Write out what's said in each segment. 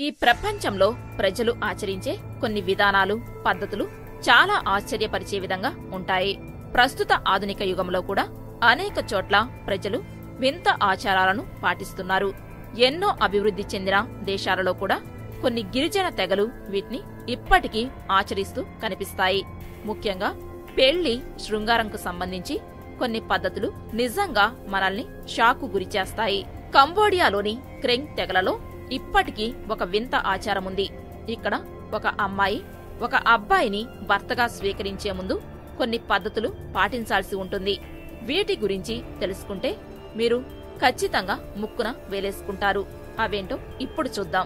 ఈ ప్రపంచంలో ప్రజలు ఆచరించే కొన్ని విధానాలు పద్ధతులు చాలా ఆశ్చర్యపరిచే విధంగా ఉంటాయి ప్రస్తుత ఆధునిక యుగంలో కూడా అనేక చోట్ల ప్రజలు వింత ఆచారాలను పాటిస్తున్నారు ఎన్నో అభివృద్ధి చెందిన దేశాలలో కూడా కొన్ని గిరిజన తెగలు వీటిని ఇప్పటికీ ఆచరిస్తూ కనిపిస్తాయి ముఖ్యంగా పెళ్లి శృంగారంకు సంబంధించి కొన్ని పద్ధతులు నిజంగా మనల్ని షాకు గురిచేస్తాయి కంబోడియాలోని క్రెంగ్ తెగలలో ఇప్పటికీ ఒక వింత ఆచారముంది ఇక్కడ ఒక అమ్మాయి ఒక అబ్బాయిని భర్తగా స్వీకరించే ముందు కొన్ని పద్ధతులు పాటించాల్సి ఉంటుంది వీటి గురించి తెలుసుకుంటే మీరు ఖచ్చితంగా ముక్కున వేలేసుకుంటారు అవేంటో ఇప్పుడు చూద్దాం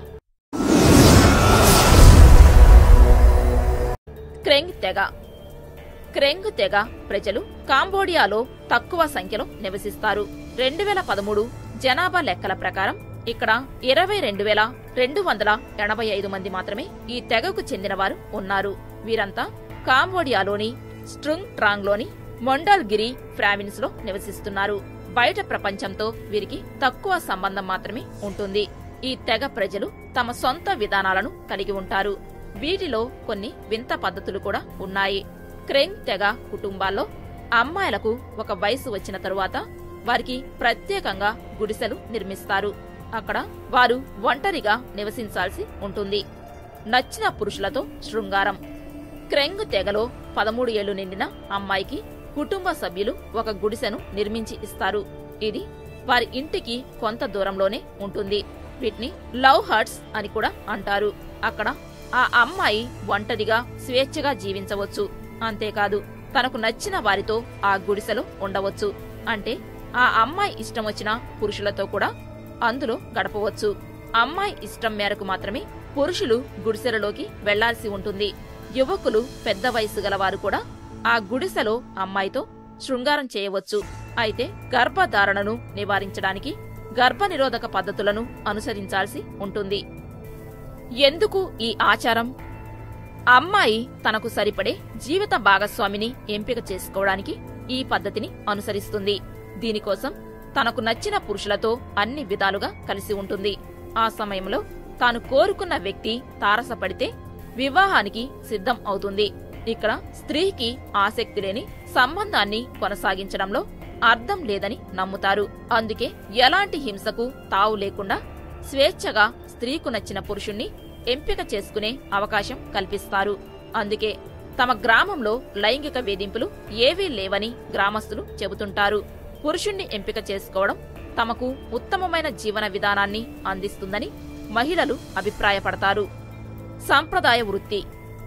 క్రెంగ్ తెగ క్రెంగ్ తెగ ప్రజలు కాంబోడియాలో తక్కువ సంఖ్యలో నివసిస్తారు రెండు వేల పదమూడు జనాభా లెక్కల ప్రకారం ఇక్కడ ఇరవై రెండు వేల రెండు వందల ఎనభై ఐదు మంది మాత్రమే ఈ తెగకు చెందినవారు ఉన్నారు వీరంతా కాంబోడియాలోని స్ట్రుంగ్ ట్రాంగ్లోని మొండాల్గిరి ప్రావిన్స్ లో నివసిస్తున్నారు బయట ప్రపంచంతో వీరికి తక్కువ సంబంధం మాత్రమే ఉంటుంది ఈ తెగ ప్రజలు తమ సొంత విధానాలను కలిగి ఉంటారు వీటిలో కొన్ని వింత పద్ధతులు కూడా ఉన్నాయి క్రెంగ్ తెగ కుటుంబాల్లో అమ్మాయిలకు ఒక వయసు వచ్చిన తరువాత వారికి ప్రత్యేకంగా గుడిసెలు నిర్మిస్తారు అక్కడ వారు ఒంటరిగా నివసించాల్సి ఉంటుంది నచ్చిన పురుషులతో శృంగారం క్రెంగ్ తెగలో పదమూడు ఏళ్లు నిండిన అమ్మాయికి కుటుంబ సభ్యులు ఒక గుడిసెను నిర్మించి ఇస్తారు ఇది వారి ఇంటికి కొంత దూరంలోనే ఉంటుంది వీటిని లవ్ హర్ట్స్ అని కూడా అంటారు అక్కడ ఆ అమ్మాయి ఒంటరిగా స్వేచ్ఛగా జీవించవచ్చు అంతేకాదు తనకు నచ్చిన వారితో ఆ గుడిసెలో ఉండవచ్చు అంటే ఆ అమ్మాయి ఇష్టం వచ్చిన పురుషులతో కూడా అందులో గడపవచ్చు అమ్మాయి ఇష్టం మేరకు మాత్రమే పురుషులు గుడిసెలలోకి వెళ్లాల్సి ఉంటుంది యువకులు పెద్ద వయసు గలవారు కూడా ఆ గుడిసెలో అమ్మాయితో శృంగారం చేయవచ్చు అయితే గర్భధారణను నివారించడానికి గర్భనిరోధక పద్ధతులను అనుసరించాల్సి ఉంటుంది ఎందుకు ఈ ఆచారం అమ్మాయి తనకు సరిపడే జీవిత భాగస్వామిని ఎంపిక చేసుకోవడానికి ఈ పద్ధతిని అనుసరిస్తుంది దీనికోసం తనకు నచ్చిన పురుషులతో అన్ని విధాలుగా కలిసి ఉంటుంది ఆ సమయంలో తాను కోరుకున్న వ్యక్తి తారసపడితే వివాహానికి సిద్ధం అవుతుంది ఇక్కడ స్త్రీకి ఆసక్తి లేని సంబంధాన్ని కొనసాగించడంలో అర్థం లేదని నమ్ముతారు అందుకే ఎలాంటి హింసకు తావు లేకుండా స్వేచ్ఛగా స్త్రీకు నచ్చిన పురుషుణ్ణి ఎంపిక చేసుకునే అవకాశం కల్పిస్తారు అందుకే తమ గ్రామంలో లైంగిక వేధింపులు ఏవీ లేవని గ్రామస్తులు చెబుతుంటారు పురుషుణ్ణి ఎంపిక చేసుకోవడం తమకు ఉత్తమమైన జీవన విధానాన్ని అందిస్తుందని మహిళలు అభిప్రాయపడతారు సంప్రదాయ వృత్తి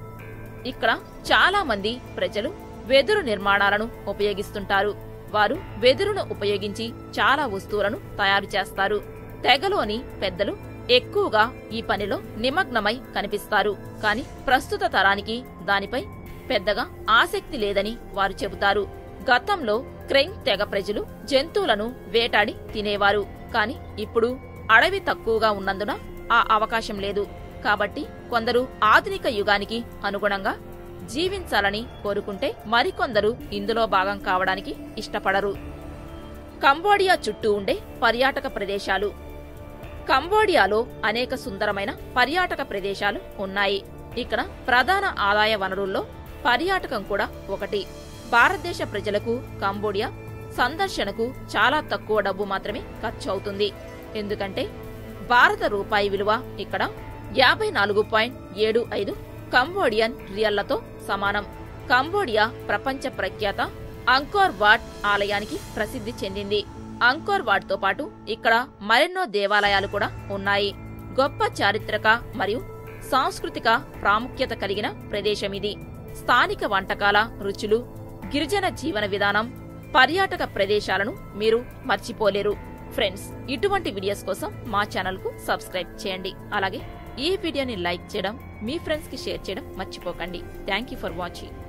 ఇక్కడ చాలా మంది ప్రజలు వెదురు నిర్మాణాలను ఉపయోగిస్తుంటారు వారు వెదురును ఉపయోగించి చాలా వస్తువులను తయారు చేస్తారు తెగలోని పెద్దలు ఎక్కువగా ఈ పనిలో నిమగ్నమై కనిపిస్తారు కాని ప్రస్తుత తరానికి దానిపై పెద్దగా ఆసక్తి లేదని వారు చెబుతారు గతంలో క్రెంగ్ తెగ ప్రజలు జంతువులను వేటాడి తినేవారు కాని ఇప్పుడు అడవి తక్కువగా ఉన్నందున ఆ అవకాశం లేదు కాబట్టి కొందరు ఆధునిక యుగానికి అనుగుణంగా జీవించాలని కోరుకుంటే మరికొందరు ఇందులో భాగం కావడానికి ఇష్టపడరు కంబోడియా చుట్టూ ఉండే పర్యాటక ప్రదేశాలు కంబోడియాలో అనేక సుందరమైన పర్యాటక ప్రదేశాలు ఉన్నాయి ఇక్కడ ప్రధాన ఆదాయ వనరుల్లో పర్యాటకం కూడా ఒకటి భారతదేశ ప్రజలకు కంబోడియా సందర్శనకు చాలా తక్కువ డబ్బు మాత్రమే ఖర్చు అవుతుంది ఎందుకంటే భారత రూపాయి విలువ ఇక్కడ యాభై నాలుగు పాయింట్ ఏడు ఐదు కంబోడియన్ రియల్లతో సమానం కంబోడియా ప్రపంచ ప్రఖ్యాత అంకోర్ వాట్ ఆలయానికి ప్రసిద్ధి చెందింది అంకోర్ వాట్ తో పాటు ఇక్కడ మరెన్నో దేవాలయాలు కూడా ఉన్నాయి గొప్ప చారిత్రక మరియు సాంస్కృతిక ప్రాముఖ్యత కలిగిన ప్రదేశం ఇది స్థానిక వంటకాల రుచులు గిరిజన జీవన విధానం పర్యాటక ప్రదేశాలను మీరు మర్చిపోలేరు ఫ్రెండ్స్ ఇటువంటి వీడియోస్ కోసం మా ఛానల్ కు సబ్స్క్రైబ్ చేయండి అలాగే ఈ వీడియోని లైక్ చేయడం మీ ఫ్రెండ్స్ కి షేర్ చేయడం మర్చిపోకండి థ్యాంక్ యూ ఫర్ వాచింగ్